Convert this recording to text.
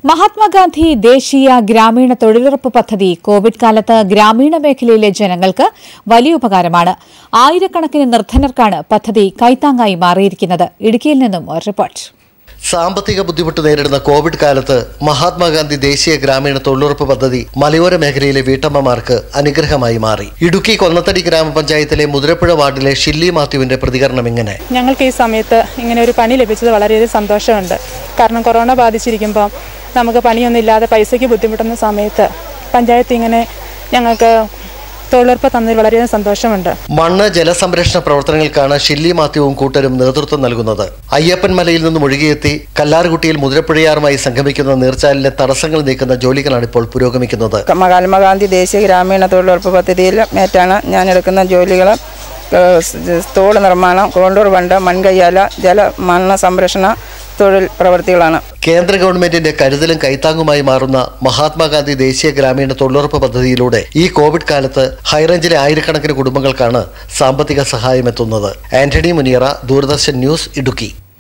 മഹാത്മാഗാന്ധി ദേശീയ ഗ്രാമീണ തൊഴിലുറപ്പ് പദ്ധതി കോവിഡ് കാലത്ത് ഗ്രാമീണ മേഖലയിലെ ജനങ്ങൾക്ക് വലിയ ഉപകാരമാണ് ആയിരക്കണക്കിന് നിർധനർക്കാണ് പദ്ധതി കൈത്താങ്ങായി മാറിയിരിക്കുന്നത് ഇടുക്കിയിൽ നിന്നും ഒരു റിപ്പോർട്ട് സാമ്പത്തിക ബുദ്ധിമുട്ട് നേരിടുന്ന കോവിഡ് കാലത്ത് മഹാത്മാഗാന്ധി ദേശീയ ഗ്രാമീണ തൊഴിലുറപ്പ് പദ്ധതി മലയോര മേഖലയിലെ വീട്ടമ്മമാർക്ക് അനുഗ്രഹമായി മാറി ഇടുക്കി കൊന്നത്തടി ഗ്രാമപഞ്ചായത്തിലെ മുതിരപ്പുഴ വാർഡിലെ ഷില്ലി മാത്യുവിന്റെ പ്രതികരണം ഇങ്ങനെ ഞങ്ങൾക്ക് ഈ സമയത്ത് ഇങ്ങനെ ഒരു പണി ലഭിച്ചത് വളരെയധികം സന്തോഷമുണ്ട് കാരണം കൊറോണ ബാധിച്ചിരിക്കുമ്പോൾ നമുക്ക് പണിയൊന്നും ഇല്ലാതെ പൈസയ്ക്ക് ബുദ്ധിമുട്ടുന്ന സമയത്ത് പഞ്ചായത്ത് ഇങ്ങനെ ഞങ്ങൾക്ക് തൊഴിലുറപ്പ് തന്നതിൽ വളരെയധികം സന്തോഷമുണ്ട് മണ്ണ് ജലസംരക്ഷണ പ്രവർത്തനങ്ങൾക്കാണ് ഷില്ലി മാത്യുവും കൂട്ടരും നേതൃത്വം നൽകുന്നത് അയ്യപ്പൻ മലയിൽ നിന്നും ഒഴുകിയെത്തി കല്ലാറുകുട്ടിയിൽ മുതിരപ്പുഴയാറുമായി സംഗമിക്കുന്ന നീർച്ചാലിലെ തടസ്സങ്ങൾ നീക്കുന്ന ജോലികളാണ് ഇപ്പോൾ പുരോഗമിക്കുന്നത് മഹാത്മാഗാന്ധി ദേശീയ ഗ്രാമീണ തൊഴിലുറപ്പ് പദ്ധതിയിൽ മേറ്റാണ് ഞാൻ എടുക്കുന്ന ജോലികൾ തോട് നിർമ്മാണം കോണ്ടൂർ ബണ്ട് മൺകയ്യാല ജല മണ്ണ് സംരക്ഷണ തൊഴിൽ പ്രവൃത്തികളാണ് കേന്ദ്ര ഗവൺമെന്റിന്റെ കരുതലും കൈത്താങ്ങുമായി മാറുന്ന മഹാത്മാഗാന്ധി ദേശീയ ഗ്രാമീണ തൊഴിലുറപ്പ് പദ്ധതിയിലൂടെ ഈ കോവിഡ് കാലത്ത് ഹൈറേഞ്ചിലെ ആയിരക്കണക്കിന് കുടുംബങ്ങൾക്കാണ് സാമ്പത്തിക സഹായം എത്തുന്നത് ആന്റണി മുനിയറ ദൂരദർശൻ ന്യൂസ് ഇടുക്കി